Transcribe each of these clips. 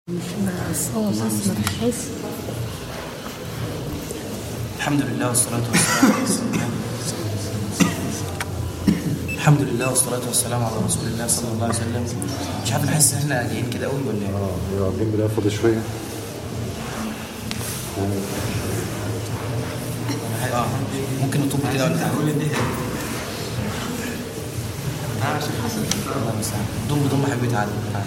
الحمد لله والصلاة والسلام على رسول الله الحمد لله والصلاة والسلام على رسول الله صلى الله عليه وسلم مش عارف نحس ان احنا جايين كده قوي ولا ايه؟ اه واقفين بنلاقي فاضي شويه اه ممكن نطب كده ولا حاجة الله المستعان ضم ضم حبيبي تعالى تعالى.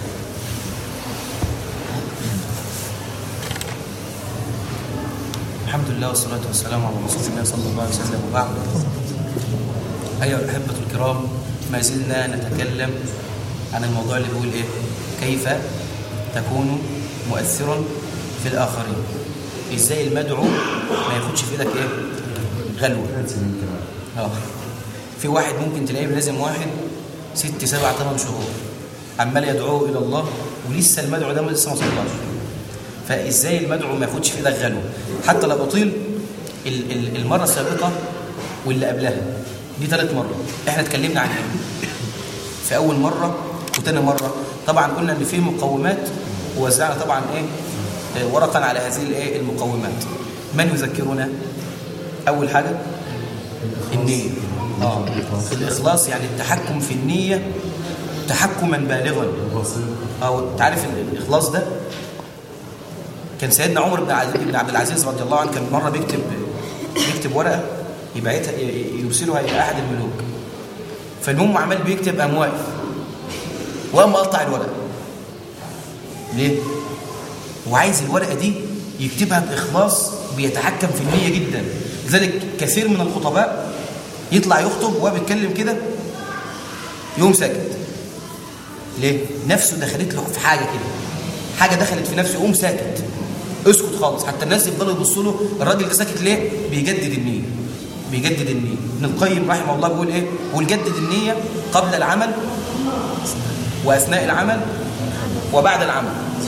الحمد لله والصلاة والسلام على رسول الله صلى الله عليه وسلم وبعد أيها الأحبة الكرام ما زلنا نتكلم عن الموضوع اللي بيقول إيه كيف تكون مؤثرا في الآخرين إزاي المدعو ما ياخدش في إيدك إيه غلوة اه في واحد ممكن تلاقيه لازم واحد ست سبع ثمان شهور عمال يدعوه الى الله ولسه المدعو ده لسه ما صلاش فازاي المدعو ما ياخدش في ايدك غلو حتى لو اطيل ال- ال- المره السابقه واللي قبلها دي ثالث مره احنا اتكلمنا عن ايه في اول مره وثاني مره طبعا قلنا ان في مقومات ووزعنا طبعا ايه آه، ورقا على هذه الايه المقومات من يذكرنا اول حاجه النية اه الإخلاص يعني التحكم في النية تحكما بالغا اه تعرف ال- الإخلاص ده كان سيدنا عمر بن عز- بن عبد العزيز رضي الله عنه كان مرة بيكتب بيكتب ورقة يبعتها ي- ي- يرسلها إلى أحد الملوك فالمهم عمال بيكتب قام واقف وقام مقطع الورقة ليه؟ وعايز الورقة دي يكتبها بإخلاص بيتحكم في النية جدا لذلك كثير من الخطباء يطلع يخطب وهو بيتكلم كده يقوم ساكت ليه؟ نفسه دخلت له في حاجة كده حاجة دخلت في نفسه يقوم ساكت اسكت خالص حتى الناس يفضلوا يبصوا له الراجل ده ساكت ليه؟ بيجدد النية بيجدد النية ابن القيم رحمه الله بيقول ايه؟ بيقول جدد النية قبل العمل وأثناء العمل وبعد العمل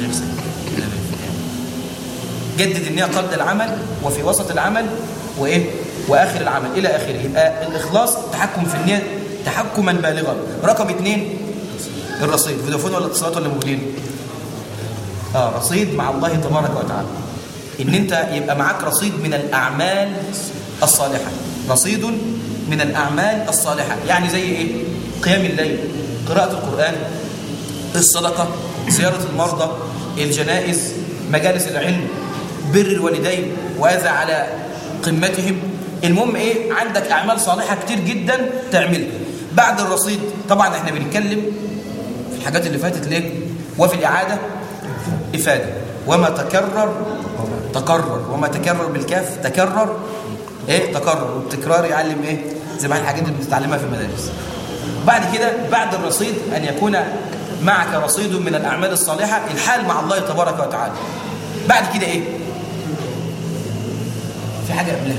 جدد النية قبل العمل وفي وسط العمل وإيه وآخر العمل إلى آخره يبقى الإخلاص تحكم في النية تحكما بالغا رقم اثنين الرصيد فودافون ولا اتصالات ولا موبيلين اه رصيد مع الله تبارك وتعالى ان انت يبقى معاك رصيد من الاعمال الصالحه رصيد من الاعمال الصالحه يعني زي ايه قيام الليل قراءه القران الصدقه زياره المرضى الجنائز مجالس العلم بر الوالدين وهذا على قمتهم المهم ايه عندك اعمال صالحه كتير جدا تعملها بعد الرصيد طبعا احنا بنتكلم في الحاجات اللي فاتت ليه وفي الاعاده افاده وما تكرر تكرر وما تكرر بالكاف تكرر ايه تكرر والتكرار يعلم ايه زي ما الحاجات اللي بتتعلمها في المدارس بعد كده بعد الرصيد ان يكون معك رصيد من الاعمال الصالحه الحال مع الله تبارك وتعالى بعد كده ايه في حاجه قبلها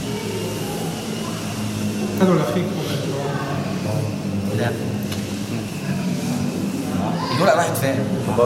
هذا الأخير لا الورقه راحت فين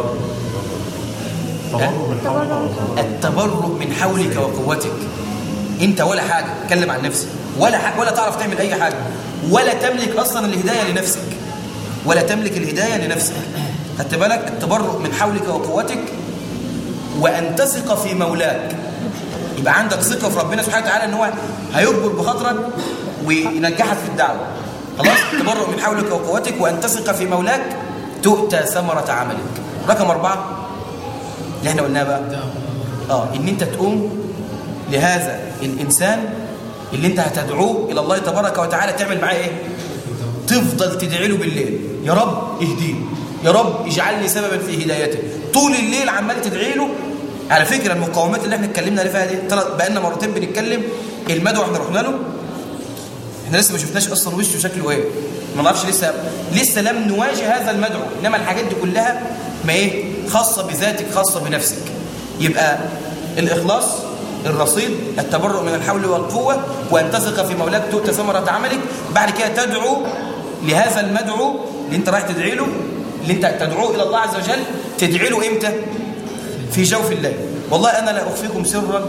التبرؤ من حولك وقوتك انت ولا حاجه اتكلم عن نفسك ولا حاجة ولا تعرف تعمل اي حاجه ولا تملك اصلا الهدايه لنفسك ولا تملك الهدايه لنفسك خدت بالك التبرؤ من حولك وقوتك وان تثق في مولاك يبقى عندك ثقه في ربنا سبحانه وتعالى ان هو هيجبر بخاطرك وينجحك في الدعوه خلاص تبرؤ من حولك وقوتك وان تثق في مولاك تؤتى ثمره عملك رقم اربعه اللي احنا قلناه بقى اه ان انت تقوم لهذا الانسان اللي انت هتدعوه الى الله تبارك وتعالى تعمل معاه ايه تفضل تدعي له بالليل يا رب اهديني يا رب اجعلني سببا في هدايته طول الليل عمال تدعي له على فكره المقاومات اللي احنا اتكلمنا عليها دي طلع بقالنا مرتين بنتكلم المدعو احنا رحنا له احنا لسه ما شفناش اصلا وشه شكله ايه ما نعرفش لسه لسه لم نواجه هذا المدعو انما الحاجات دي كلها ما ايه خاصه بذاتك خاصه بنفسك يبقى الاخلاص الرصيد التبرؤ من الحول والقوه وان تثق في مولاك تؤتى ثمره عملك بعد كده تدعو لهذا المدعو اللي انت رايح تدعي له اللي انت تدعوه الى الله عز وجل تدعي له امتى في جوف الليل والله انا لا اخفيكم سرا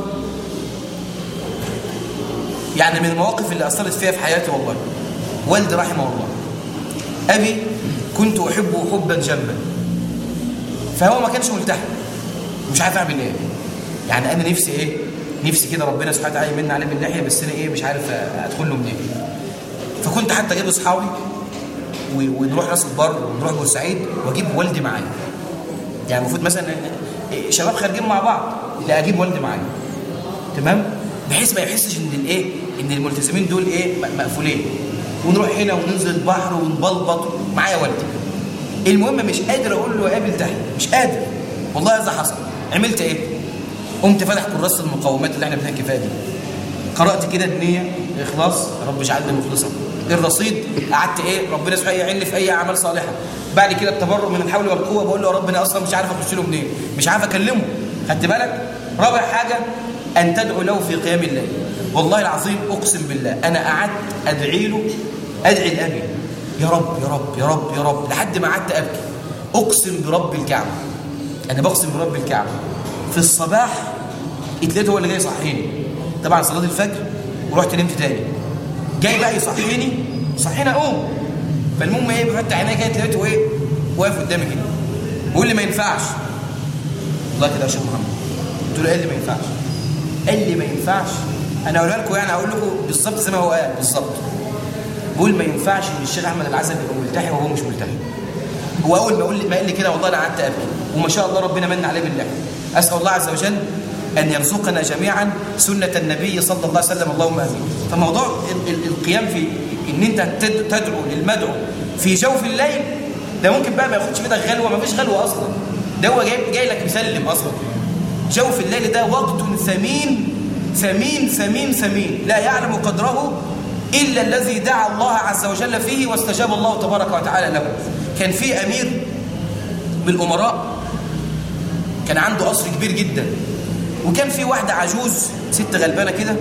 يعني من المواقف اللي اثرت فيها في حياتي والله والدي رحمه الله ابي كنت احبه حبا جما فهو ما كانش ملتحي ومش عارف اعمل ايه يعني انا نفسي ايه نفسي كده ربنا سبحانه وتعالى يمن عليه من ناحيه بس انا ايه مش عارف ادخل له منين فكنت حتى اجيب اصحابي و- ونروح راس البر ونروح بورسعيد واجيب والدي معايا يعني المفروض مثلا شباب خارجين مع بعض لا اجيب والدي معايا تمام بحيث ما يحسش ان الايه ان الملتزمين دول ايه م- مقفولين ونروح هنا وننزل البحر ونبلبط معايا والدي المهم مش قادر اقول له قابل تحت مش قادر والله هذا حصل عملت ايه قمت فاتح كراسه المقومات اللي احنا بنحكي فيها دي قرات كده النيه اخلاص يا رب اجعلني مخلصا الرصيد قعدت ايه ربنا سبحانه يعيني في اي اعمال صالحه بعد كده التبرؤ من الحول والقوه بقول له يا رب انا اصلا مش عارف اخش له منين مش عارف اكلمه خدت بالك رابع حاجه ان تدعو له في قيام الليل والله العظيم اقسم بالله انا قعدت ادعي له ادعي لابي يا رب يا رب يا رب يا رب لحد ما قعدت ابكي اقسم برب الكعبه انا بقسم برب الكعبه في الصباح اتلقيت هو اللي جاي يصحيني طبعا صلاه الفجر ورحت نمت تاني جاي بقى يصحيني صحيني اقوم فالمهم ايه بفتح عينيا كده لقيته ايه واقف قدامي كده بيقول لي ما ينفعش والله كده يا شيخ محمد قلت له ايه اللي ما ينفعش قال لي ما ينفعش انا هقولها لكم يعني هقول لكم بالظبط زي ما هو قال بالظبط بيقول ما ينفعش ان الشيخ احمد العزب يبقى ملتحي وهو مش ملتحي هو اول ما يقول لي ما قال لي كده والله انا قعدت ابكي وما شاء الله ربنا من عليه بالله اسال الله عز وجل ان يرزقنا جميعا سنه النبي صلى الله عليه وسلم اللهم امين فموضوع ال- ال- القيام في ان انت تد- تدعو للمدعو في جوف الليل ده ممكن بقى ما ياخدش في ايدك غلوه ما فيش غلوه اصلا ده هو جاي جاي لك مسلم اصلا جوف الليل ده وقت ثمين ثمين ثمين ثمين لا يعلم قدره إلا الذي دعا الله عز وجل فيه واستجاب الله تبارك وتعالى له كان في أمير من الأمراء كان عنده قصر كبير جدا وكان في واحدة عجوز ست غلبانة كده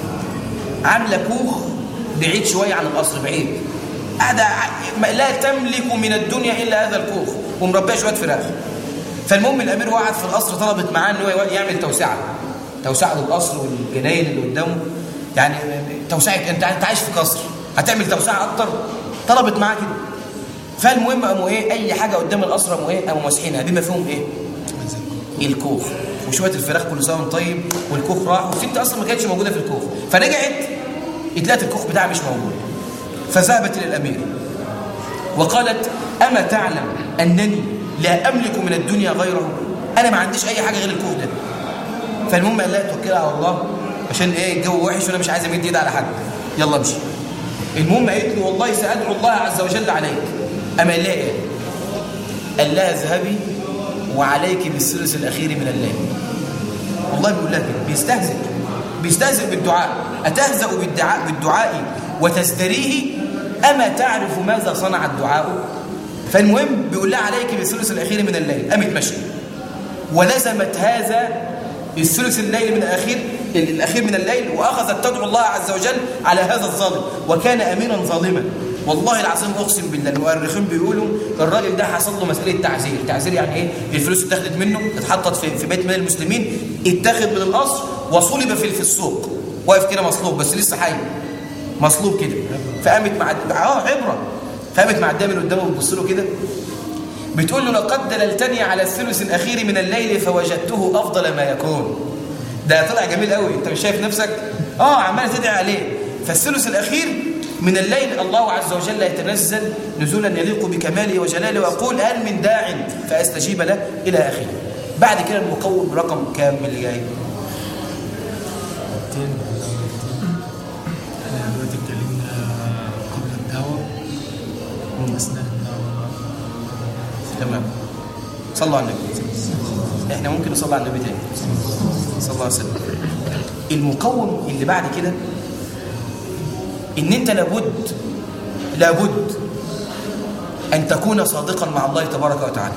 عاملة كوخ بعيد شوية عن القصر بعيد قاعدة ع- لا تملك من الدنيا إلا هذا الكوخ ومربية شوية فراخ فالمهم الأمير وقعد في القصر طلبت معاه إن هو يعمل توسعة توسعة للقصر والجناين اللي قدامه يعني توسعة أنت أنت عايش في قصر هتعمل توسعة أكتر طلبت معاه كده فالمهم قاموا إيه أي حاجة قدام القصر قاموا إيه قاموا ماسحينها بما فيهم إيه الكوخ وشويه الفراخ كل سنه وانت طيب والكوخ راح والست اصلا ما كانتش موجوده في الكوخ فرجعت اتلقت الكوخ بتاعها مش موجود فذهبت الى الامير وقالت اما تعلم انني لا املك من الدنيا غيره انا ما عنديش اي حاجه غير الكوخ ده فالمهم قال لها توكلي على الله عشان ايه الجو وحش وانا مش عايز امد ايدي على حد يلا امشي المهم قالت له والله سادعو الله عز وجل عليك اما قال لها ايه قال لها اذهبي وعليك بالثلث الاخير من الليل والله بيقول لها كده بيستهزئ بيستهزئ بالدعاء اتهزأ بالدعاء بالدعاء وتزدريه اما تعرف ماذا صنع الدعاء فالمهم بيقول لها عليك بالثلث الاخير من الليل قامت ماشيه ولزمت هذا الثلث الليل من الاخير الاخير من الليل واخذت تدعو الله عز وجل على هذا الظالم وكان اميرا ظالما والله العظيم اقسم بالله المؤرخين بيقولوا الراجل ده حصل له مساله تعزير تعزير يعني ايه الفلوس اتاخدت منه اتحطت في في بيت مال المسلمين اتاخد من القصر وصلب في في السوق واقف كده مصلوب بس لسه حي مصلوب كده فقامت مع اه عبره فقامت معديه من قدامه بتبص له كده بتقول له لقد دللتني على الثلث الاخير من الليل فوجدته افضل ما يكون ده طلع جميل قوي انت مش شايف نفسك اه عمال تدعي عليه فالثلث الاخير من الليل الله عز وجل يتنزل نزولا يليق بكماله وجلاله ويقول هل من داع فاستجيب له الى اخره بعد كده المقوم رقم كام من اللي جاي 200 احنا دلوقتي اتكلمنا قبل الدعوة أثناء الدعوة تمام صلوا على النبي احنا ممكن نصلي على النبي تاني صلى الله عليه وسلم المقوم اللي بعد كده ان انت لابد لابد ان تكون صادقا مع الله تبارك وتعالى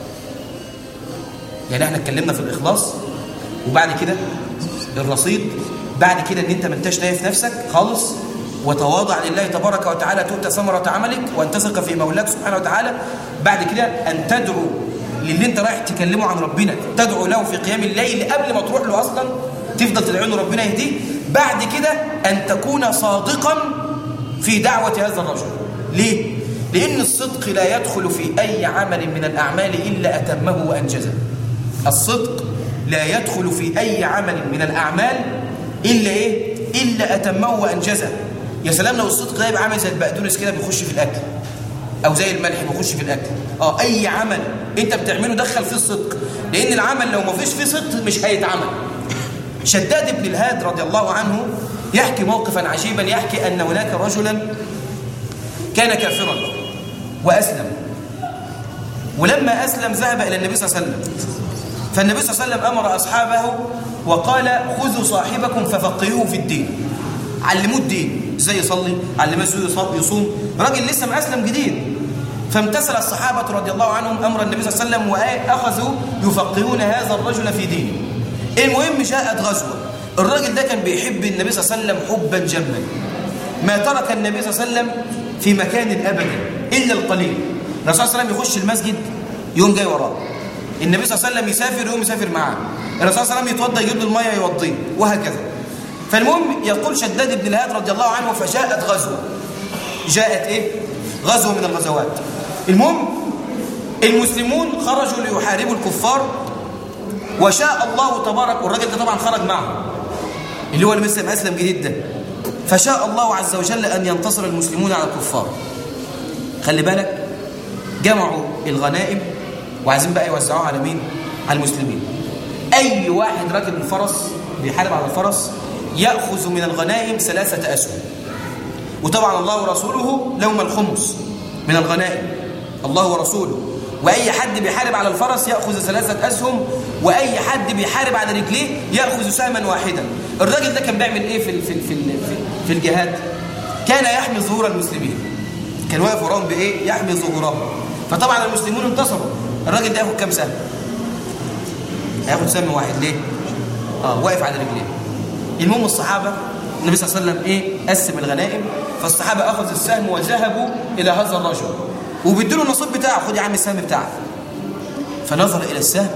يعني احنا اتكلمنا في الاخلاص وبعد كده الرصيد بعد كده ان انت ما انتش شايف نفسك خالص وتواضع لله تبارك وتعالى تؤتى ثمرة عملك وان تثق في مولاك سبحانه وتعالى بعد كده ان تدعو للي انت رايح تكلمه عن ربنا تدعو له في قيام الليل قبل ما تروح له اصلا تفضل تدعو له ربنا يهديه بعد كده ان تكون صادقا في دعوة هذا الرجل ليه؟ لأن الصدق لا يدخل في أي عمل من الأعمال إلا أتمه وأنجزه الصدق لا يدخل في أي عمل من الأعمال إلا إيه؟ إلا أتمه وأنجزه يا سلام لو الصدق ده يبقى عامل زي البقدونس كده بيخش في الأكل أو زي الملح بيخش في الأكل آه أي عمل أنت بتعمله دخل فيه الصدق لأن العمل لو ما فيش فيه صدق مش هيتعمل شداد بن الهاد رضي الله عنه يحكي موقفا عجيبا يحكي أن هناك رجلا كان كافرا وأسلم ولما أسلم ذهب إلى النبي صلى الله عليه وسلم فالنبي صلى الله عليه وسلم أمر أصحابه وقال خذوا صاحبكم ففقهوه في الدين علموه الدين ازاي يصلي علموه ازاي يصوم راجل لسه ما أسلم جديد فامتثل الصحابة رضي الله عنهم أمر النبي صلى الله عليه وسلم وأخذوا يفقهون هذا الرجل في دينه المهم جاءت غزوة الراجل ده كان بيحب النبي صلى الله عليه وسلم حبا جما ما ترك النبي صلى الله عليه وسلم في مكان أبدا إلا القليل الرسول صلى الله عليه وسلم يخش المسجد يوم جاي وراه النبي صلى الله عليه وسلم يسافر يوم يسافر معاه الرسول صلى الله عليه وسلم يتوضى يجيب له الميه يوضيه وهكذا فالمهم يقول شداد بن الهاد رضي الله عنه فجاءت غزوه جاءت ايه غزوه من الغزوات المهم المسلمون خرجوا ليحاربوا الكفار وشاء الله تبارك والراجل ده طبعا خرج معه اللي هو اللي لسه اسلم جديد ده فشاء الله عز وجل ان ينتصر المسلمون على الكفار خلي بالك جمعوا الغنائم وعايزين بقى يوزعوها على مين على المسلمين اي واحد راكب الفرس بيحارب على الفرس ياخذ من الغنائم ثلاثه اسهم وطبعا الله ورسوله لهم الخمس من الغنائم الله ورسوله واي حد بيحارب على الفرس ياخذ ثلاثه اسهم واي حد بيحارب على رجليه ياخذ سهما واحدا الراجل ده كان بيعمل ايه في في في في الجهاد كان يحمي ظهور المسلمين كان واقف وراهم بايه يحمي ظهورهم فطبعا المسلمون انتصروا الراجل ده ياخد كام سهم هياخد سهم واحد ليه اه واقف على رجليه المهم الصحابه النبي صلى الله عليه وسلم ايه قسم الغنائم فالصحابه اخذوا السهم وذهبوا الى هذا الرجل وبيدوا له النصيب بتاعه خد يا عم السهم بتاعك فنظر الى السهم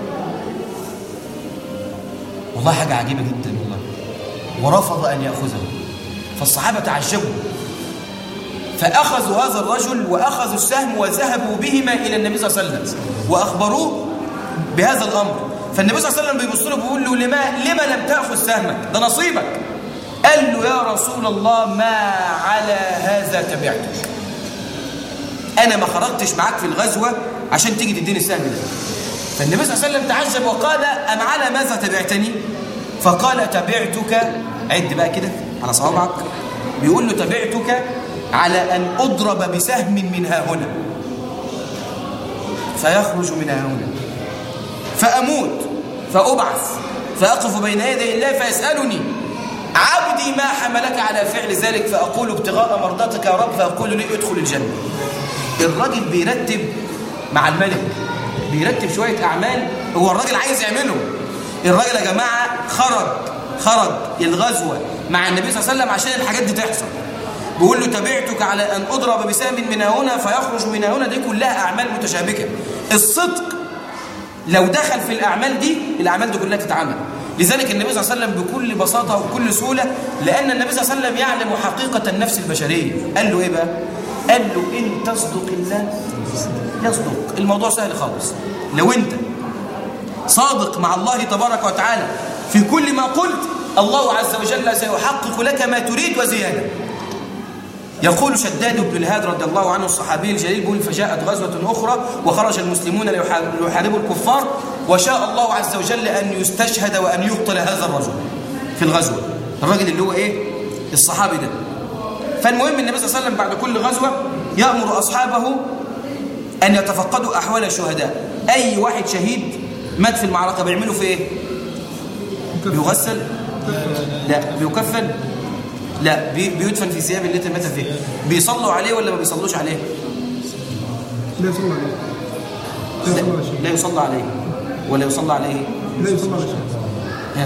والله حاجه عجيبه جدا والله ورفض ان ياخذه فالصحابه تعجبوا فأخذوا هذا الرجل وأخذوا السهم وذهبوا بهما إلى النبي صلى الله عليه وسلم وأخبروه بهذا الأمر فالنبي صلى الله عليه وسلم بيبص له بيقول له لما, لما لم تأخذ سهمك ده نصيبك قال له يا رسول الله ما على هذا تبعتك أنا ما خرجتش معاك في الغزوة عشان تيجي تديني السهم ده فالنبي صلى الله عليه وسلم تعجب وقال أم على ماذا تبعتني فقال تبعتك عد بقى كده على صوابعك بيقول له تبعتك على أن أضرب بسهم من ها هنا فيخرج من ها هنا فأموت فأبعث فأقف بين يدي الله فيسألني عبدي ما حملك على فعل ذلك فأقول ابتغاء مرضاتك يا رب فأقول لي ادخل الجنة الراجل بيرتب مع الملك بيرتب شوية أعمال هو الراجل عايز يعمله الراجل يا جماعة خرج خرج الغزوة مع النبي صلى الله عليه وسلم عشان الحاجات دي تحصل بيقول له تبعتك على أن أضرب بسام من هنا فيخرج من هنا دي كلها أعمال متشابكة الصدق لو دخل في الأعمال دي الأعمال دي كلها تتعمل لذلك النبي صلى الله عليه وسلم بكل بساطة وبكل سهولة لأن النبي صلى الله عليه وسلم يعلم حقيقة النفس البشرية قال له إيه بقى؟ قال له إن تصدق الله يصدق الموضوع سهل خالص لو أنت صادق مع الله تبارك وتعالى في كل ما قلت الله عز وجل سيحقق لك ما تريد وزيادة يقول شداد بن الهاد رضي الله عنه الصحابي الجليل بيقول فجاءت غزوة أخرى وخرج المسلمون ليحاربوا الكفار وشاء الله عز وجل أن يستشهد وأن يقتل هذا الرجل في الغزوة الراجل اللي هو إيه الصحابي ده فالمهم النبي صلى الله عليه وسلم بعد كل غزوة يأمر أصحابه أن يتفقدوا أحوال الشهداء أي واحد شهيد مات في المعركة بيعملوا في إيه بيغسل لا بيكفن لا بيدفن في ثياب التي مات فيها بيصلوا عليه ولا ما بيصلوش عليه لا يصلى عليه لا يصلى على شيء لا يصلى عليه ولا يصلى عليه لا يصلى على شيء ها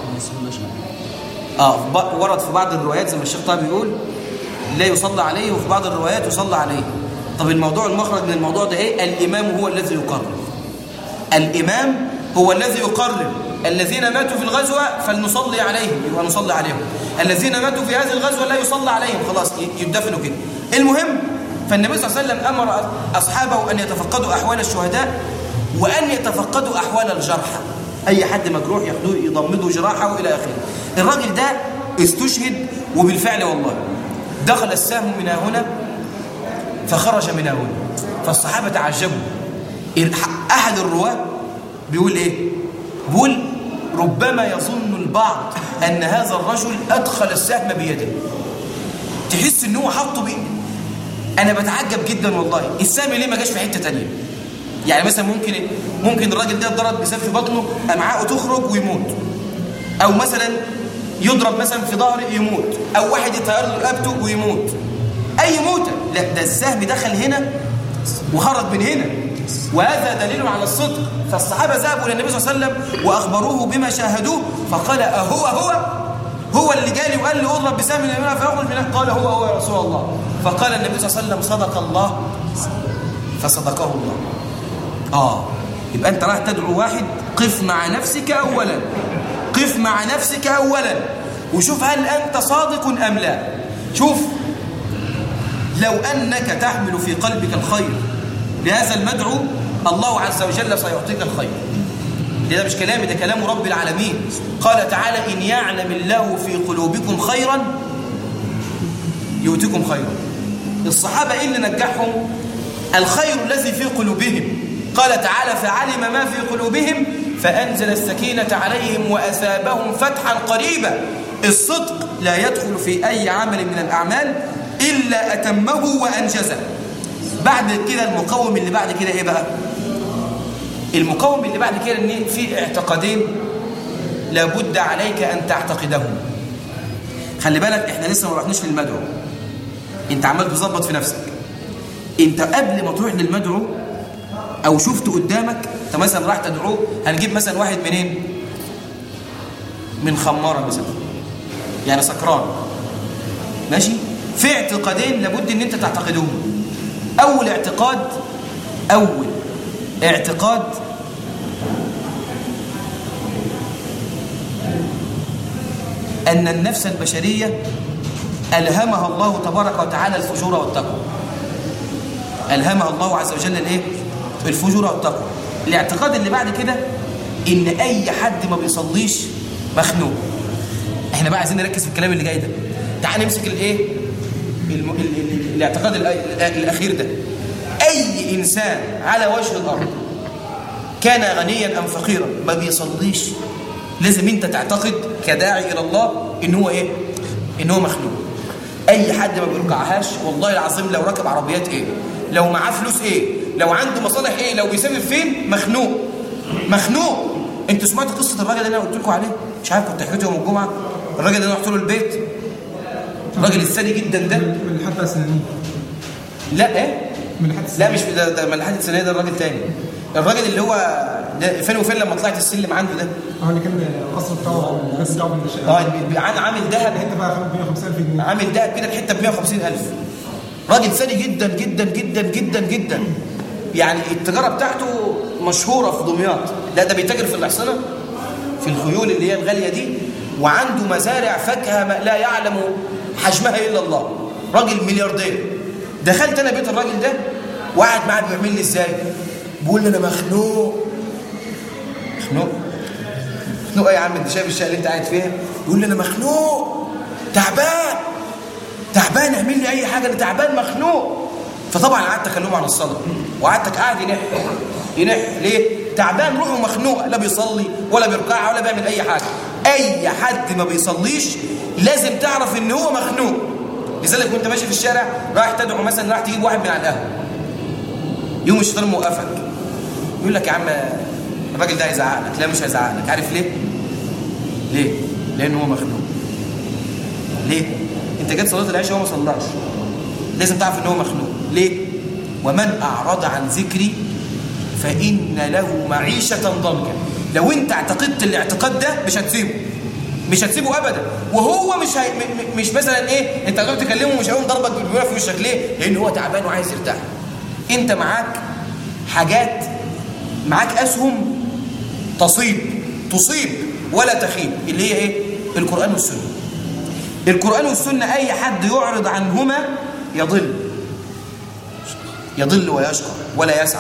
اه ب- ورد في بعض الروايات زي ما الشيخ طه بيقول لا يصلى عليه وفي بعض الروايات يصلى عليه طب الموضوع المخرج من الموضوع ده ايه الامام هو الذي يقرر الامام هو الذي يقرر الذين ماتوا في الغزوه فلنصلي عليهم يبقى نصلي عليهم الذين ماتوا في هذه الغزوه لا يصلى عليهم خلاص ي- يدفنوا كده المهم فالنبي صلى الله عليه وسلم امر اصحابه ان يتفقدوا احوال الشهداء وان يتفقدوا احوال الجرحى اي حد مجروح ياخدوه يضمدوا جراحه الى اخره الراجل ده استشهد وبالفعل والله دخل السهم من هنا فخرج من هنا فالصحابه تعجبوا احد الرواه بيقول ايه بيقول ربما يظن البعض ان هذا الرجل ادخل السهم بيده تحس ان هو حطه بيه انا بتعجب جدا والله السهم ليه ما جاش في حته تانية يعني مثلا ممكن ممكن الراجل ده اتضرب بسهم في بطنه امعاءه تخرج ويموت او مثلا يضرب مثلا في ظهره يموت او واحد يطير له رقبته ويموت اي موته لا ده السهم دخل هنا وخرج من هنا وهذا دليل على الصدق فالصحابه ذهبوا الى النبي صلى الله عليه وسلم واخبروه بما شاهدوه فقال اهو هو هو اللي جالي وقال لي اضرب بسهم من اليمين فاخرج من قال هو هو يا رسول الله فقال النبي صلى الله عليه وسلم صدق الله فصدقه الله اه يبقى انت رايح تدعو واحد قف مع نفسك اولا قف مع نفسك اولا وشوف هل انت صادق ام لا شوف لو انك تحمل في قلبك الخير لهذا المدعو الله عز وجل سيعطيك الخير ده مش كلامي ده كلام رب العالمين قال تعالى إن يعلم الله في قلوبكم خيرا يؤتكم خيرا الصحابة إيه اللي نجحهم الخير الذي في قلوبهم قال تعالى فعلم ما في قلوبهم فأنزل السكينة عليهم وأثابهم فتحا قريبا الصدق لا يدخل في أي عمل من الأعمال إلا أتمه وأنجزه بعد كده المقوم اللي بعد كده إيه بقى المقوم اللي بعد كده ان في اعتقادين لابد عليك ان تعتقدهم خلي بالك احنا لسه ما رحناش للمدعو انت عمال تظبط في نفسك انت قبل ما تروح للمدعو او شفته قدامك انت مثلا راح تدعوه هنجيب مثلا واحد منين من خماره مثلا يعني سكران ماشي في اعتقادين لابد ان انت تعتقدهم اول اعتقاد اول اعتقاد أن النفس البشرية ألهمها الله تبارك وتعالى الفجور والتقوى ألهمها الله عز وجل الايه الفجور والتقوى الاعتقاد اللي بعد كده إن أي حد ما بيصليش مخنوق احنا بقى عايزين نركز في الكلام اللي جاي ده تعال نمسك الايه الم... ال... ال... الاعتقاد الأخير ده أي إنسان على وجه الأرض كان غنيا أم فقيرا ما بيصليش لازم انت تعتقد كداعي الى الله ان هو ايه ان هو مخلوق اي حد ما بيركعهاش والله العظيم لو ركب عربيات ايه لو معاه فلوس ايه لو عنده مصالح ايه لو بيسافر فين مخنوق مخنوق انتوا سمعتوا قصه الراجل اللي انا قلت لكم عليه مش عارف كنت حكيته يوم الجمعه الراجل اللي انا رحت له البيت الراجل الثاني جدا ده من الحادثه السنانيه لا ايه من الحادثه لا مش ده, ده من الحادثه السنيه ده الراجل تاني الراجل اللي هو ده فين وفين لما طلعت السلم عنده ده اه اللي كان القصر بتاعه الناس بتاعه من الشقه اه بي- عن- عامل ذهب الحته بقى 150000 جنيه عامل دهب كده الحته ب 150000 راجل ثري جدا جدا جدا جدا جدا يعني التجاره بتاعته مشهوره في دمياط لا ده بيتاجر في الاحصنه في الخيول اللي هي الغاليه دي وعنده مزارع فاكهه ما لا يعلم حجمها الا الله راجل ملياردير دخلت انا بيت الراجل ده وقعد معاه بيعمل لي ازاي بيقول لي انا مخنوق مخنوق مخنوق ايه يا عم انت شايف الشقه اللي انت قاعد فيها يقول لي انا مخنوق تعبان تعبان اعمل لي اي حاجه انا تعبان مخنوق فطبعا قعدت اكلمه عن الصلاه وقعدت قاعد ينح ينح ليه تعبان روحه مخنوق لا بيصلي ولا بيركع ولا بيعمل اي حاجه اي حد ما بيصليش لازم تعرف ان هو مخنوق لذلك وانت ماشي في الشارع رايح تدعو مثلا رايح تجيب واحد من على القهوه يوم الشيطان موقفك يقول لك يا عم الراجل ده هيزعق لك لا مش هيزعق لك عارف ليه ليه لانه هو مخنوق ليه انت جيت صلاه العشاء وهو ما صلاش لازم تعرف ان هو مخنوق ليه ومن اعرض عن ذكري فان له معيشه ضنكا لو انت اعتقدت الاعتقاد ده مش هتسيبه مش هتسيبه ابدا وهو مش هي... م- م- مش مثلا ايه انت هتقعد تكلمه مش هيقوم ضربك بالبيوره في وشك ليه لان هو تعبان وعايز يرتاح انت معاك حاجات معاك اسهم تصيب تصيب ولا تخيب اللي هي ايه القران والسنه القران والسنه اي حد يعرض عنهما يضل يضل ويشقى ولا يسعد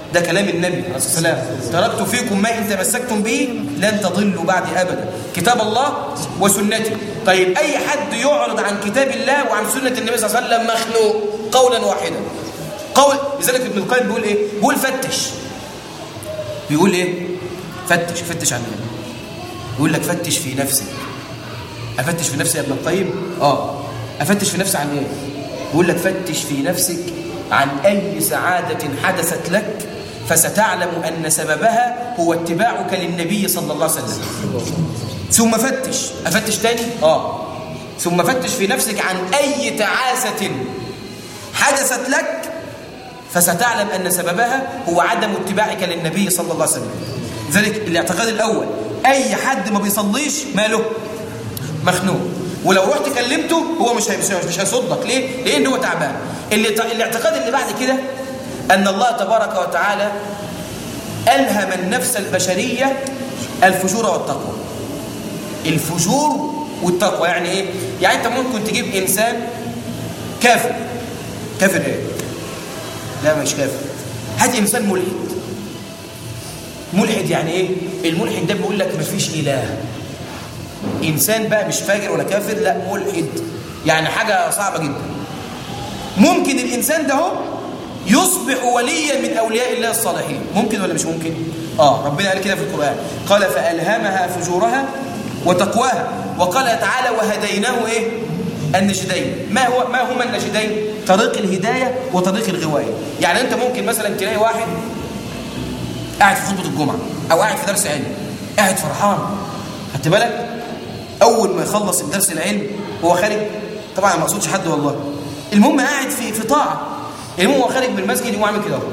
ده كلام النبي عليه الصلاه والسلام تركت فيكم ما ان تمسكتم به لن تضلوا بعد ابدا كتاب الله وسنتي طيب اي حد يعرض عن كتاب الله وعن سنه النبي صلى الله عليه وسلم مخنوق قولا واحدا قول لذلك ابن القيم بيقول ايه بيقول فتش بيقول ايه فتش فتش عن ايه يقول لك فتش في نفسك افتش في نفسي يا ابن القيم اه افتش في نفسي عن ايه يقول لك فتش في نفسك عن اي سعاده حدثت لك فستعلم ان سببها هو اتباعك للنبي صلى الله عليه وسلم ثم فتش افتش تاني اه ثم فتش في نفسك عن اي تعاسه حدثت لك فستعلم ان سببها هو عدم اتباعك للنبي صلى الله عليه وسلم ذلك الاعتقاد الاول اي حد ما بيصليش ماله مخنوق ولو رحت كلمته هو مش هي- مش هي- مش هيصدق ليه لان هو تعبان اللي الاعتقاد اللي بعد كده ان الله تبارك وتعالى الهم النفس البشريه الفجور والتقوى الفجور والتقوى يعني ايه يعني انت ممكن تجيب انسان كافر كافر ايه لا مش كافر هات انسان ملحد ملحد يعني ايه الملحد ده بيقول لك مفيش اله انسان بقى مش فاجر ولا كافر لا ملحد يعني حاجه صعبه جدا ممكن الانسان ده هو يصبح وليا من اولياء الله الصالحين ممكن ولا مش ممكن اه ربنا قال كده في القران قال فالهمها فجورها وتقواها وقال تعالى وهديناه ايه النجدين ما هو ما هما النجدين طريق الهدايه وطريق الغوايه يعني انت ممكن مثلا تلاقي واحد قاعد في خطبه الجمعه او قاعد في درس علم قاعد فرحان خدت بالك اول ما يخلص الدرس العلم هو خارج طبعا ما اقصدش حد والله المهم قاعد في في طاعه المهم هو خارج من المسجد يقوم عامل كده اهو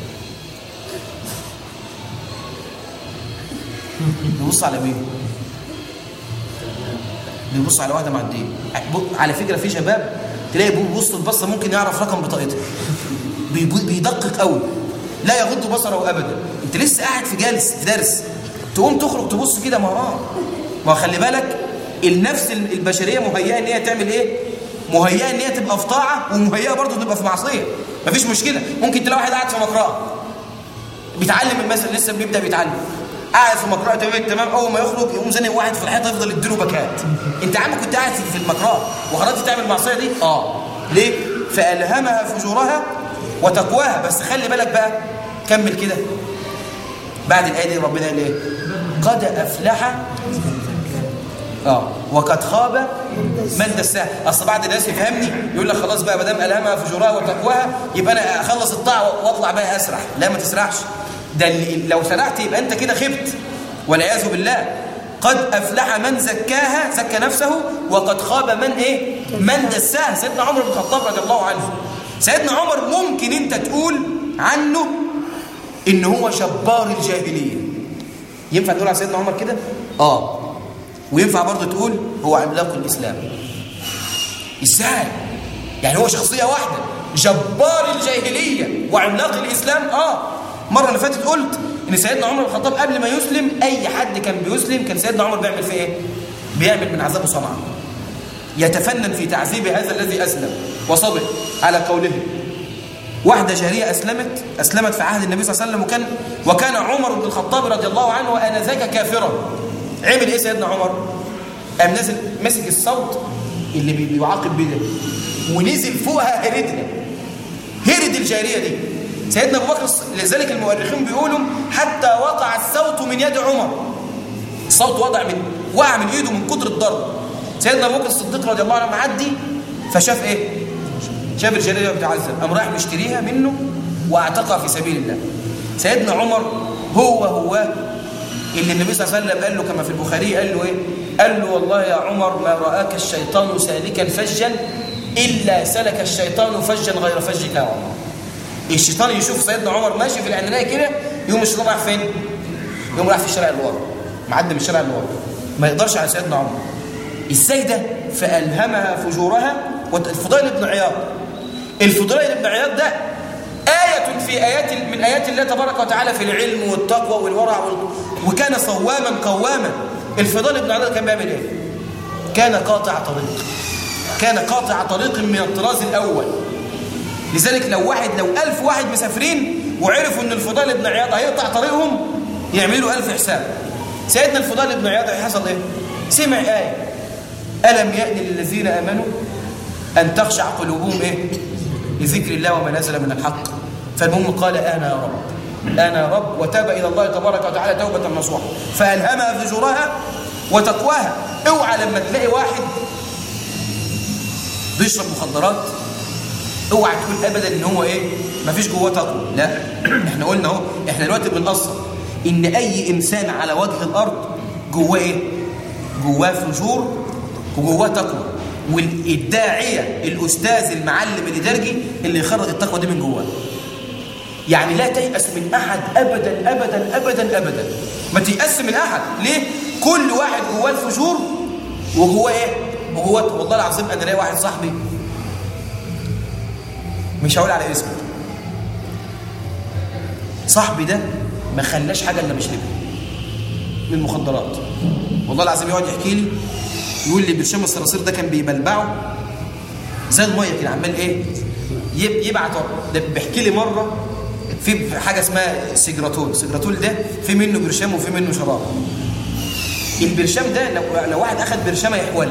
بيبص على مين بيبص على واحده معديه على فكره في شباب تلاقي بيبص البصه ممكن يعرف رقم بطاقتها بيبو- بيدقق قوي لا يغض بصره ابدا انت لسه قاعد في جلس في درس تقوم تخرج تبص كده ما هو ما هو خلي بالك النفس البشريه مهيئه ان هي تعمل ايه مهيئه ان هي تبقى في طاعه ومهيئه برضه تبقى في معصيه مفيش مشكله ممكن تلاقي واحد قاعد في مقرأه بيتعلم المثل لسه بيبدا بيتعلم قاعد في مقرأة تمام تمام اول ما يخرج يقوم زانق واحد في الحيطه يفضل يديله باكات انت يا عم كنت قاعد في المقرأة وخرجت تعمل المعصيه دي اه ليه فالهمها فجورها وتقواها بس خلي بالك بقى كمل كده بعد الايه دي ربنا قال ايه قد افلح اه وقد خاب من دساها اصل بعض الناس يفهمني يقول لك خلاص بقى ما دام الهمها فجورها وتقواها يبقى انا اخلص الطاعه واطلع بقى اسرح لا ما تسرحش ده اللي لو سرحت يبقى انت كده خبت والعياذ بالله قد افلح من زكاها زكى نفسه وقد خاب من ايه من دساها سيدنا عمر بن الخطاب رضي الله عنه سيدنا عمر ممكن انت تقول عنه ان هو شبار الجاهليه ينفع تقول على سيدنا عمر كده اه وينفع برضه تقول هو عملاق الاسلام ازاي يعني هو شخصيه واحده جبار الجاهليه وعملاق الاسلام اه مره اللي فاتت قلت ان سيدنا عمر بن الخطاب قبل ما يسلم اي حد كان بيسلم كان سيدنا عمر بيعمل فيه ايه بيعمل من عذابه صنعه يتفنن في تعذيب هذا الذي اسلم وصبر على قوله واحدة جارية أسلمت أسلمت في عهد النبي صلى الله عليه وسلم وكان وكان عمر بن الخطاب رضي الله عنه وآنذاك كافرا عمل إيه سيدنا عمر؟ قام نازل مسك الصوت اللي بي- بيعاقب بيه ده ونزل فوقها هردها هرد الجارية دي سيدنا أبو بكر الص- لذلك المؤرخين بيقولوا حتى وقع الصوت من يد عمر الصوت وضع من وقع من ايده من كتر الضرب سيدنا ابو بكر الصديق رضي الله عنه معدي فشاف ايه شاف الجاريه بتعذب قام رايح مشتريها منه واعتقها في سبيل الله سيدنا عمر هو هو اللي النبي صلى الله عليه وسلم قال له كما في البخاري قال له ايه قال له والله يا عمر ما راك الشيطان سالكا فجا الا سلك الشيطان فجا غير فجك يا عمر الشيطان يشوف سيدنا عمر ماشي في العنايه كده يقوم الشيطان رايح فين يقوم رايح في الشارع اللي ورا معدي من الشارع اللي ورا ما يقدرش على سيدنا عمر ازاي ده فالهمها فجورها وت- الفضيل بن عياض الفضيل بن عياض ده آية في آيات من آيات الله تبارك وتعالى في العلم والتقوى والورع وال... وكان صواما قواما الفضيل بن عياض كان بيعمل ايه كان قاطع طريق كان قاطع طريق من الطراز الأول لذلك لو واحد لو ألف واحد مسافرين وعرفوا ان الفضيل بن عياض هيقطع طريقهم يعملوا ألف حساب سيدنا الفضيل بن عياض حصل ايه سمع آية ألم يأن للذين آمنوا أن تخشع قلوبهم إيه؟ لذكر الله وما نزل من الحق فالمهم قال أنا يا رب أنا يا رب وتاب إلى الله تبارك وتعالى توبة نصوحة فألهمها فجورها وتقواها اوعى لما تلاقي واحد بيشرب مخدرات اوعى تقول ابدا ان هو ايه مفيش جواه تقوى لا احنا قلنا اهو احنا دلوقتي بنقصر ان اي انسان على وجه الارض جواه ايه جواه فجور وجواه تقوى والداعيه الاستاذ المعلم الادارجي اللي يخرج التقوى دي من جواه يعني لا تيأس من احد ابدا ابدا ابدا ابدا ما تيأس من احد ليه كل واحد جواه الفجور وجواه ايه وجواه والله العظيم انا الاقي واحد صاحبي مش هقول على اسمه صاحبي ده ما خلاش حاجه الا مشربها من المخدرات والله العظيم يقعد يحكي لي يقول لي برشام الصراصير ده كان بيبلبعه زي الميه كده عمال ايه يب- يبعت ده بيحكي لي مره في حاجه اسمها سيجراتول سيجراتول ده في منه برشام وفي منه شراب البرشام ده لو لو واحد اخذ برشامه يحول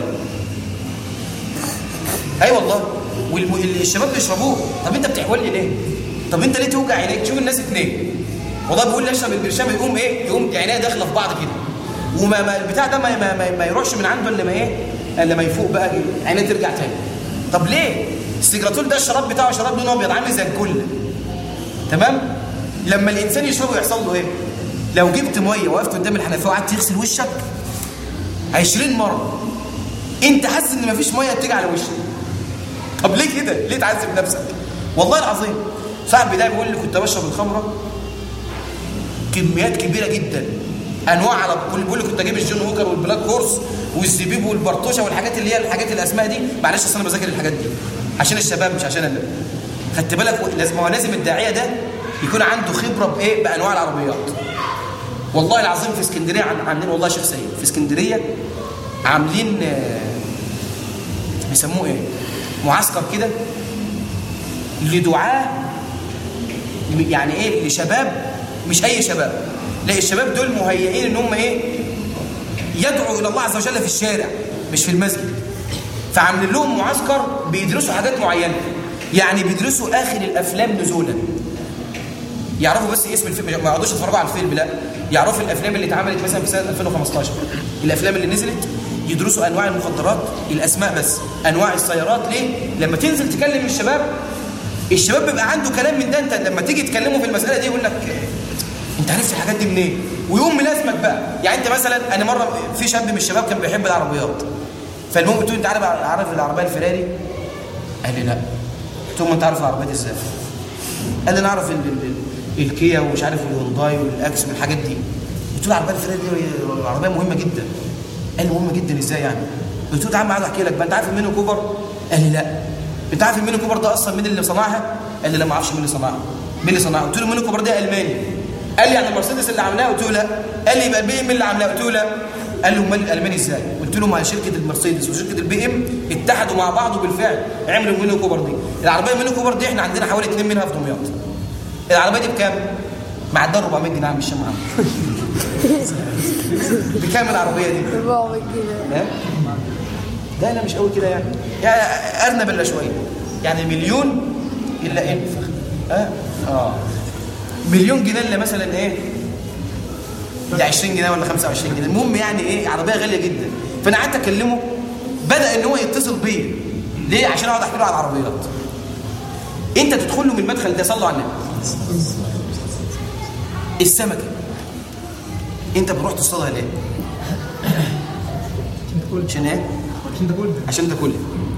اي أيوة والله والشباب بيشربوه طب انت بتحول لي ليه طب انت ليه توجع عينيك شوف الناس اتنين والله بيقول لي اشرب البرشام يقوم ايه يقوم عينيا داخله في بعض كده وما ما البتاع ده ما, ما, ما, ما يروحش من عنده الا ما ايه الا ما يفوق بقى عينيه ترجع تاني طب ليه السيجراتول ده الشراب بتاعه شراب لونه ابيض عامل زي الكل تمام لما الانسان يشربه يحصل له ايه لو جبت ميه وقفت قدام الحنفيه وقعدت تغسل وشك 20 مره انت حاسس ان مفيش ميه بتيجي على وشك طب ليه كده ليه تعذب نفسك والله العظيم صاحبي ده بيقول لي كنت بشرب الخمره كميات كبيره جدا انواع على كل بيقول لي كنت اجيب الجون هوكر والبلاك كورس والزبيب والبرطوشه والحاجات اللي هي الحاجات الاسماء دي معلش اصل انا بذاكر الحاجات دي عشان الشباب مش عشان انا خدت بالك لازم هو لازم الداعيه ده يكون عنده خبره بايه بانواع العربيات والله العظيم في اسكندريه عن- عاملين والله يا شيخ سيد في اسكندريه عاملين آه، بيسموه ايه معسكر كده لدعاه يعني ايه لشباب مش اي شباب لا الشباب دول مهيئين ان هم ايه يدعوا الى الله عز وجل في الشارع مش في المسجد فعاملين لهم معسكر بيدرسوا حاجات معينه يعني بيدرسوا اخر الافلام نزولا يعرفوا بس اسم الفيلم ما يقعدوش يتفرجوا على الفيلم لا يعرفوا الافلام اللي اتعملت مثلا في سنه 2015 الافلام اللي نزلت يدرسوا انواع المخدرات الاسماء بس انواع السيارات ليه لما تنزل تكلم الشباب الشباب بيبقى عنده كلام من ده انت لما تيجي تكلمه في المساله دي يقول لك انت عرفت الحاجات دي منين ويقوم ملازمك بقى يعني انت مثلا انا مره في شاب من الشباب كان بيحب العربيات فالمهم قلت له انت عارف عارف العربيه الفيراري قال لي لا قلت له ما انت عارف العربيات ازاي قال لي انا اعرف ال- ال- ال- الكيا ومش عارف الهونداي والاكس والحاجات دي قلت له العربيه الفيراري دي عربيه مهمه جدا قال لي مهمه جدا ازاي يعني قلت له تعالى معايا احكي لك بقى انت عارف المينو كوبر قال لي لا انت عارف المينو كوبر ده اصلا مين اللي صنعها قال لي لا ما اعرفش مين اللي صنعها مين اللي صنعها قلت له المينو كوبر ده الماني قال لي يعني مرسيدس اللي عاملاها قلت له لا قال لي يبقى البي ام اللي عاملاها قلت له لا قال لي امال الالماني ازاي قلت له ما شركه المرسيدس وشركه البي ام اتحدوا مع بعض وبالفعل عملوا المينو كوبر دي العربيه المينو كوبر دي احنا عندنا حوالي اثنين منها في دمياط العربيه دي بكام معديه 400 جنيه عم الشام عم بكام العربيه دي 400 جنيه ها؟ ده انا مش قوي كده يعني يعني ارنب الا شويه يعني مليون الا انفخ اه اه مليون جنيه الا مثلا ايه دي 20 جنيه ولا 25 جنيه المهم يعني ايه عربيه غاليه جدا فانا قعدت اكلمه بدا ان هو يتصل بيا ليه عشان اقعد احكي له على العربيات انت تدخل له من المدخل ده صلوا على النبي السمكه انت بتروح تصطادها ليه عشان ايه عشان تاكل عشان تاكلها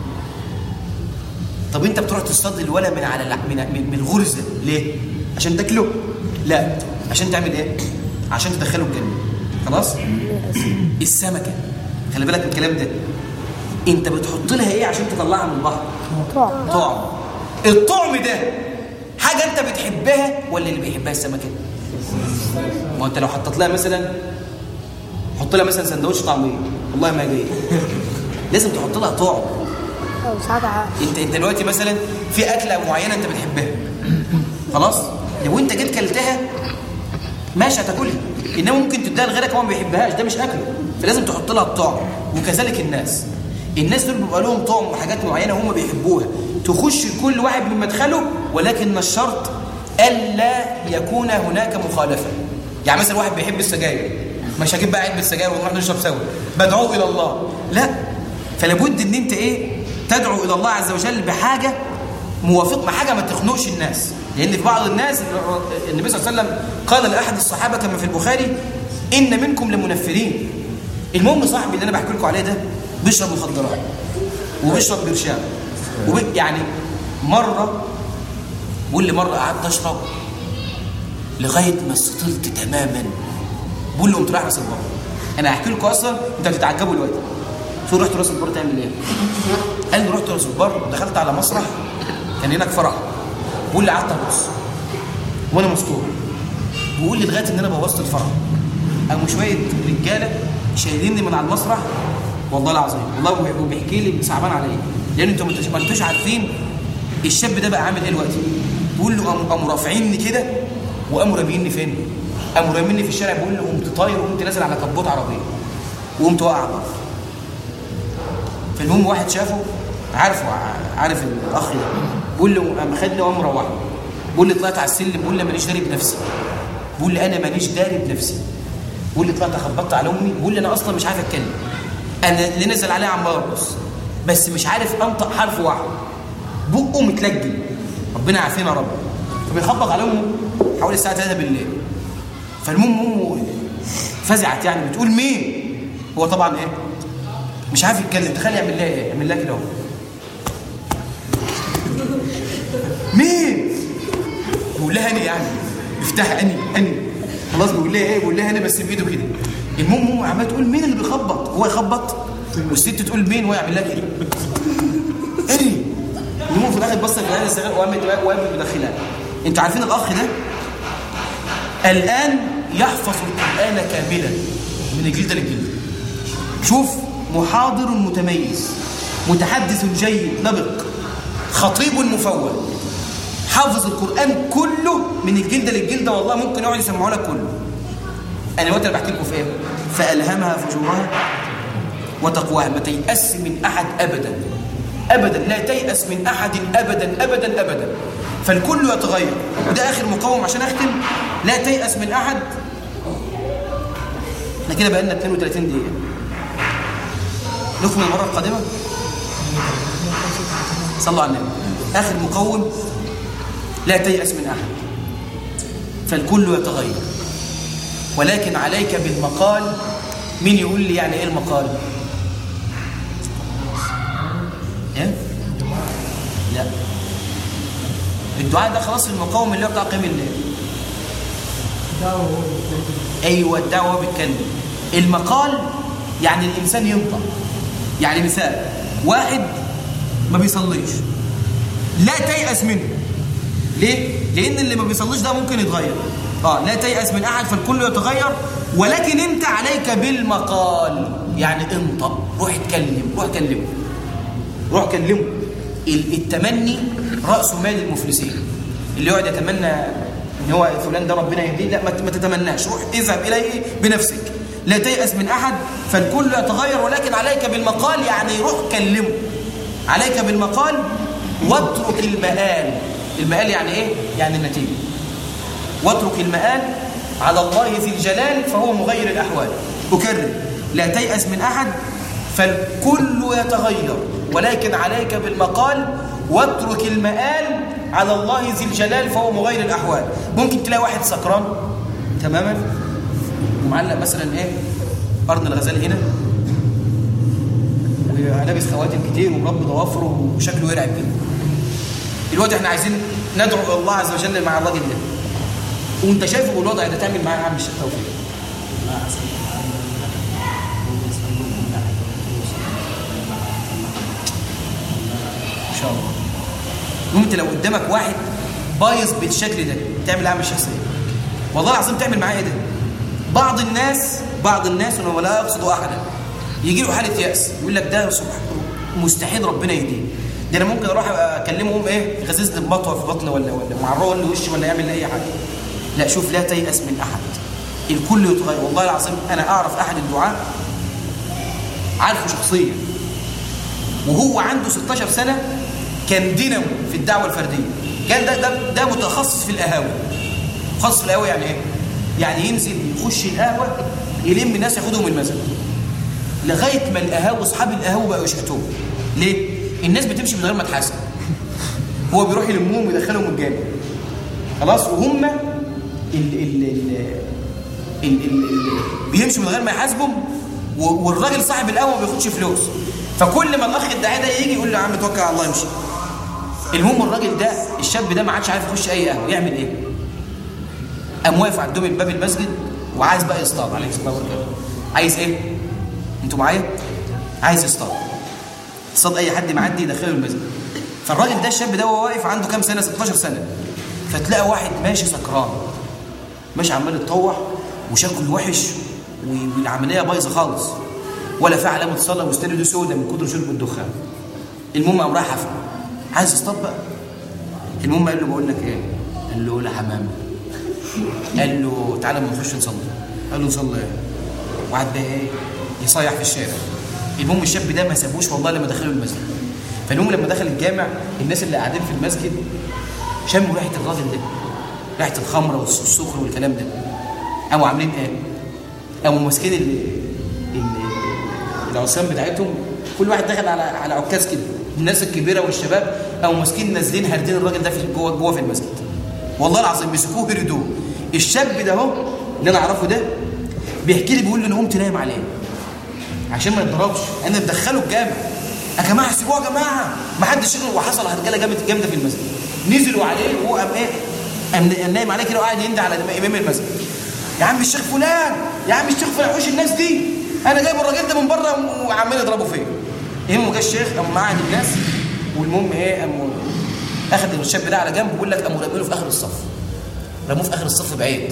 طب انت بتروح تصطاد الولا من على الع- من من, من الغرزه ليه عشان تاكله لا عشان تعمل ايه عشان تدخله الجنه خلاص السمكه خلي بالك من الكلام ده انت بتحط لها ايه عشان تطلعها من البحر طعم طعم الطعم ده حاجه انت بتحبها ولا اللي بيحبها السمكه ما انت لو حطيت لها مثلا حط لها مثلا سندوتش طعميه والله ما جاي لازم تحط لها طعم أو ساعات ع- انت انت دلوقتي مثلا في اكله معينه انت بتحبها خلاص لو انت جيت كلتها ماشي هتاكلها انما ممكن تديها لغيرك هو ما بيحبهاش ده مش اكله فلازم تحط لها الطعم وكذلك الناس الناس دول بيبقى لهم طعم وحاجات معينه هم بيحبوها تخش لكل واحد من مدخله ولكن الشرط الا يكون هناك مخالفه يعني مثلا واحد بيحب السجاير مش هجيب بقى علبه سجاير ونروح نشرب سوا بدعوه الى الله لا فلا بد ان انت ايه تدعو الى الله عز وجل بحاجه موافق ما حاجه ما تخنقش الناس لان في بعض الناس النبي صلى الله عليه وسلم قال لاحد الصحابه كما في البخاري ان منكم لمنفرين المهم صاحبي اللي انا بحكي لكم عليه ده بيشرب مخدرات وبيشرب برشام وب... يعني مره بيقول لي مره قعدت اشرب لغايه ما استطلت تماما بقول له قمت رايح راس البر انا هحكي لكم اصلا انتوا هتتعجبوا دلوقتي شو رحت راس البر تعمل ايه قال لي رحت راس البر دخلت على مسرح كان هناك فرح بقول لي قعدت ابص وانا مستور بيقول لي لغايه ان انا بوظت الفرح قاموا شويه رجاله شايليني من على المسرح والله العظيم والله وبيحكي لي صعبان عليا لان انتوا ما انتوش عارفين الشاب ده بقى عامل ايه دلوقتي بيقول له قاموا قاموا رافعيني كده وقاموا راميني فين قاموا راميني في الشارع بيقول له قمت طاير وقمت نازل على كبوت عربيه وقمت واقع بره فالمهم واحد شافه عارفه عارف الاخ ده بيقول له قام خدني وقام مروحني بيقول لي طلعت على السلم بيقول لي ماليش داري بنفسي بيقول لي انا ماليش داري بنفسي بيقول لي طلعت خبطت على امي بيقول لي انا اصلا مش عارف اتكلم انا اللي نزل عليا عمال ارقص بس مش عارف انطق حرف واحد بقه متلجم ربنا يعافينا يا رب فبيخبط على امه حوالي الساعه 3 بالليل فالمهم امه فزعت يعني بتقول مين هو طبعا ايه مش عارف يتكلم تخيل يعمل لها ايه يعمل لها كده اهو مين بيقول لها انا يعني افتح اني اني خلاص بيقول لها ايه بيقول لها انا بس بايده كده المهم امه عماله تقول مين اللي بيخبط هو يخبط والست تقول مين وهو يعمل لها كده ايه المهم في الاخر بص في الصغير وقامت وقامت مدخلها انتوا عارفين الاخ ده الان يحفظ القران كاملا من الجلد للجلد شوف محاضر متميز متحدث جيد لبق خطيب مفوه حافظ القرآن كله من الجلدة للجلدة والله ممكن يقعد يسمعه لك كله أنا دلوقتي أنا بحكي لكم في إيه؟ فألهمها فجورها وتقواها ما تيأس من أحد أبدا أبدا لا تيأس من أحد أبدا أبدا أبدا فالكل يتغير وده آخر مقاوم عشان أختم لا تيأس من أحد احنا كده بقى لنا 32 دقيقة نكمل المرة القادمة صلوا على النبي آخر مقوم لا تيأس من أحد فالكل يتغير ولكن عليك بالمقال مين يقول لي يعني ايه المقال ايه لا الدعاء ده خلاص المقاوم اللي هو بتاع قيام الليل ايوه الدعوه هو بيتكلم المقال يعني الانسان ينطق يعني مثال واحد ما بيصليش لا تيأس منه ليه؟ لأن اللي ما بيصليش ده ممكن يتغير اه لا تيأس من أحد فالكل يتغير ولكن أنت عليك بالمقال يعني انطق روح اتكلم روح كلمه روح كلمه التمني رأس مال المفلسين اللي يقعد يتمنى ان هو فلان ده ربنا يهديه لا ما تتمناش روح اذهب اليه بنفسك لا تيأس من أحد فالكل يتغير ولكن عليك بالمقال يعني روح كلمه عليك بالمقال واترك المآل المآل يعني ايه؟ يعني النتيجة واترك المآل على الله ذي الجلال فهو مغير الأحوال أكرر لا تيأس من أحد فالكل يتغير ولكن عليك بالمقال واترك المآل على الله ذي الجلال فهو مغير الأحوال ممكن تلاقي واحد سكران تماما ومعلق مثلا ايه قرن الغزال هنا ولابس خواتم كتير ومربي ضوافره وشكله يرعب كده دلوقتي احنا عايزين ندعو الله عز وجل مع الراجل ده وانت شايفه بالوضع ده تعمل معاه عم الشيخ توفيق ان شاء الله وانت لو قدامك واحد بايظ بالشكل ده تعمل عام الشيخ سيد والله العظيم تعمل معاه ايه ده بعض الناس بعض الناس وانا لا اقصد احدا يجي له حاله ياس يقول لك ده سبحان مستحيل ربنا يهديه ده انا ممكن اروح اكلمهم ايه يغزز لي بمطوه في بطني ولا ولا معرض لي وشي ولا يعمل لي اي حاجه لا شوف لا تيأس من احد الكل يتغير والله العظيم انا اعرف احد الدعاة عارفه شخصيا وهو عنده 16 سنه كان دينامو في الدعوه الفرديه كان ده ده ده متخصص في القهاوي متخصص في القهاوي يعني ايه يعني ينزل يخش القهوه يلم الناس ياخدهم المسجد لغايه ما القهاوي اصحاب القهاوي بقوا يشحتوه ليه الناس بتمشي من غير ما تحاسب هو بيروح يلمهم ويدخلهم الجامع خلاص وهم ال ال ال ال ال ال بيمشوا من غير ما يحاسبهم و- والراجل صاحب القهوه ما بياخدش فلوس فكل ما الاخ الداعيه ده يجي يقول له يا عم توكل على الله يمشي المهم الراجل ده الشاب ده ما عادش عارف يخش اي قهوه يعمل ايه قام واقف عند دوم باب المسجد وعايز بقى يصطاد عليه الصلاه والسلام عايز ايه انتوا معايا عايز يصطاد يصطاد اي حد معدي يدخله المسجد فالراجل ده الشاب ده وهو واقف عنده كام سنه 16 سنه فتلاقي واحد ماشي سكران ماشي عمال يتطوح وشكله وحش و- والعمليه بايظه خالص ولا في علامه صلاه واستنده سودة من كتر شرب الدخان المهم قام رايح حفله عايز يصطاد بقى المهم قال له بقول لك ايه قال له لا حمام قال له تعالى ما نخش نصلي قال له نصلي ايه وقعد بقى ايه يصيح في الشارع المهم الشاب ده ما سابوش والله لما دخلوا المسجد فالمهم لما دخل الجامع الناس اللي قاعدين في المسجد شموا ريحه الراجل ده ريحه الخمره والسكر والكلام ده قاموا عاملين ايه قاموا ماسكين ال- ال- ال- العصيان بتاعتهم كل واحد دخل على على عكاز كده الناس الكبيره والشباب قاموا ماسكين نازلين هاردين الراجل ده في جوه جوه في المسجد والله العظيم مسكوه هردوه الشاب ده اهو اللي انا اعرفه ده بيحكي لي بيقول لي انا قمت نايم عليه عشان ما يتضربش انا ندخله الجامع يا جماعه سيبوه يا جماعه ما حدش يغلط وحصل هرجله جامده جامده في المسجد نزلوا عليه وهو قام ايه قام نايم عليه كده وقاعد يندى على امام المسجد يا عم الشيخ فلان يا عم الشيخ فلان حوش الناس دي انا جايب الراجل ده من بره وعمال يضربوا فيا المهم جه الشيخ قام معاد الناس والمهم ايه قام اخذ الشاب ده على جنب ويقول لك قاموا رميله في اخر الصف رموه في اخر الصف بعيد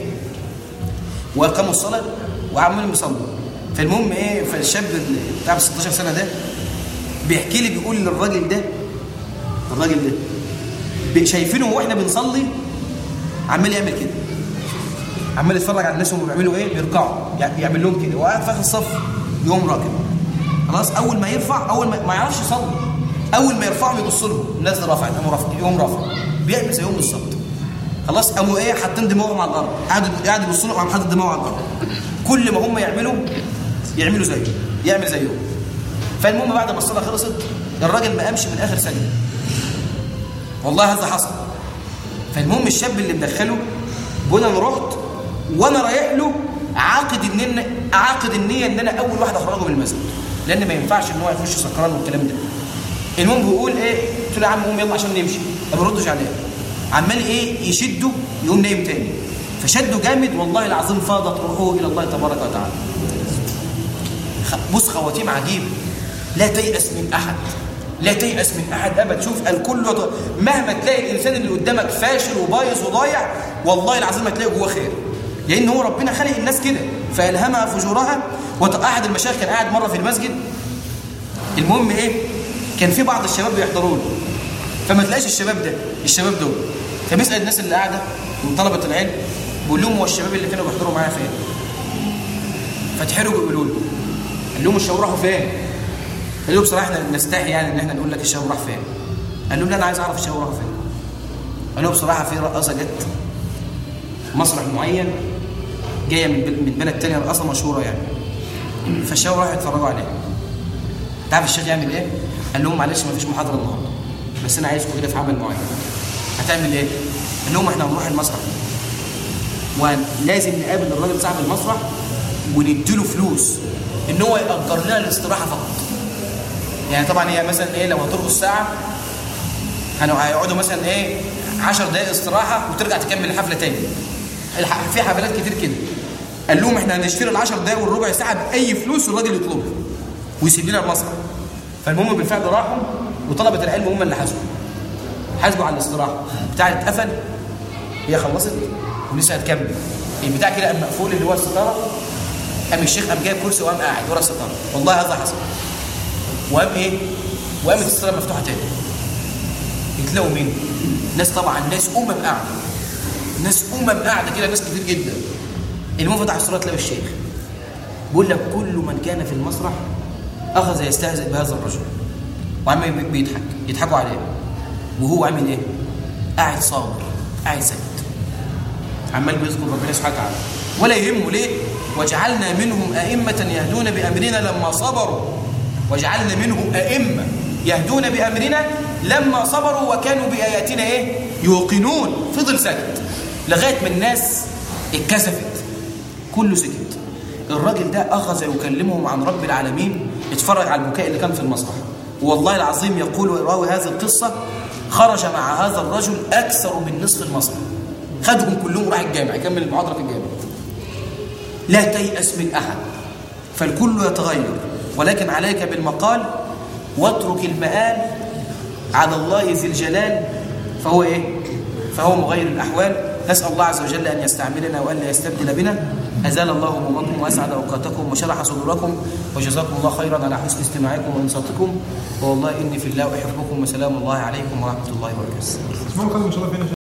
واقاموا الصلاه وعمالين بيصلوا فالمهم ايه فالشاب اللي بتاع 16 سنه ده بيحكي لي بيقول للراجل ده الراجل ده بي- شايفينه واحنا بنصلي عمال يعمل كده عمال يتفرج على الناس وهم بيعملوا ايه بيركعوا يعني يعمل لهم كده وقاعد في اخر الصف يقوم راكب خلاص اول ما يرفع اول ما, ما يعرفش يصلي اول ما يرفعهم يبص لهم الناس دي رفعت قاموا رافع يقوم رافع بيعمل زيهم بالظبط خلاص قاموا ايه حاطين دماغهم على الارض قعدوا قاعد يبصوا لهم قام حاطط دماغه على الارض كل ما هم يعملوا يعملوا زيه يعمل زيهم فالمهم بعد ما الصلاه خلصت الراجل ما قامش من اخر ثانيه والله هذا حصل فالمهم الشاب اللي مدخله بقول انا رحت وانا رايح له عاقد ان انا عاقد النيه ان انا اول واحد اخرجه من المسجد لان ما ينفعش ان هو يخش سكران والكلام ده المهم بيقول ايه قلت له يا عم قوم يلا عشان نمشي ما بيردش عليا عمال ايه يشده يقوم نايم تاني فشده جامد والله العظيم فاضت روحه الى الله تبارك وتعالى خ- بص خواتيم عجيبه لا تيأس من احد لا تيأس من احد ابدا شوف الكل يط... مهما تلاقي الانسان اللي قدامك فاشل وبايظ وضايع والله العظيم هتلاقي جواه خير لان هو ربنا خلق الناس كده فالهمها فجورها وأحد المشايخ كان قاعد مره في المسجد المهم ايه كان في بعض الشباب بيحضروا له فما تلاقيش الشباب ده الشباب دول فبيسال الناس اللي قاعده من طلبه العلم بيقول لهم هو الشباب اللي كانوا بيحضروا معايا فين فتحرجوا بيقولوا له قال لهم الشباب راحوا فين قال لهم بصراحه احنا نستحي يعني ان احنا نقول لك الشباب راح فين قال لهم لا انا عايز اعرف الشباب راح فين قال لهم بصراحه في رقاصه جت مسرح معين جايه من بل- من بلد تانية رقاصه مشهوره يعني فالشباب راحوا يتفرجوا عليها تعرف الشيخ يعمل ايه؟ قال لهم معلش ما فيش محاضره النهارده بس انا عايزكم كده في عمل معين هتعمل ايه؟ قال لهم احنا هنروح المسرح ولازم نقابل الراجل صاحب المسرح ونديله فلوس ان هو يأجر لنا الاستراحه فقط يعني طبعا هي مثلا ايه لو هترقص ساعه كانوا هيقعدوا مثلا ايه 10 دقائق استراحه وترجع تكمل الحفله تاني الح- في حفلات كتير كده قال لهم احنا هنشتري ال 10 دقائق والربع ساعه باي فلوس الراجل يطلبها ويسيب لنا المسرح فالمهم بالفعل راحوا وطلبه العلم هم اللي حاسبوا حاسبوا على الاستراحه بتاع اتقفل هي خلصت ولسه هتكمل البتاع كده قام مقفول اللي هو الستاره قام الشيخ قام جايب كرسي وقام قاعد ورا الستاره والله هذا حصل وقام ايه وقامت الستاره مفتوحه تاني تلاقوا مين ناس طبعا ناس امم قاعده ناس امم قاعده كده ناس كتير جدا المهم فتح الصلاه تلاقي الشيخ بيقول لك كل من كان في المسرح اخذ يستهزئ بهذا الرجل وعمال بي- بيضحك يضحكوا عليه وهو عامل ايه قاعد صابر قاعد ساكت عمال بيذكر ربنا سبحانه وتعالى ولا يهمه ليه وجعلنا منهم أئمة يهدون بأمرنا لما صبروا وجعلنا منهم أئمة يهدون بأمرنا لما صبروا وكانوا بآياتنا إيه يوقنون فضل ساكت لغاية ما الناس اتكسفت كله سكت الراجل ده أخذ يكلمهم عن رب العالمين اتفرج على البكاء اللي كان في المسرح والله العظيم يقول راوي هذه القصة خرج مع هذا الرجل أكثر من نصف المسرح خدهم كلهم راح الجامع يكمل المحاضرة في الجامع لا تيأس من أحد فالكل يتغير ولكن عليك بالمقال واترك المآل على الله ذي الجلال فهو إيه؟ فهو مغير الأحوال نسأل الله عز وجل أن يستعملنا وأن لا يستبدل بنا أزال الله همومكم وأسعد أوقاتكم وشرح صدوركم وجزاكم الله خيرا على حسن استماعكم وإنصاتكم والله إني في الله أحبكم وسلام الله عليكم ورحمة الله وبركاته الاسبوع القادم ان شاء الله فينا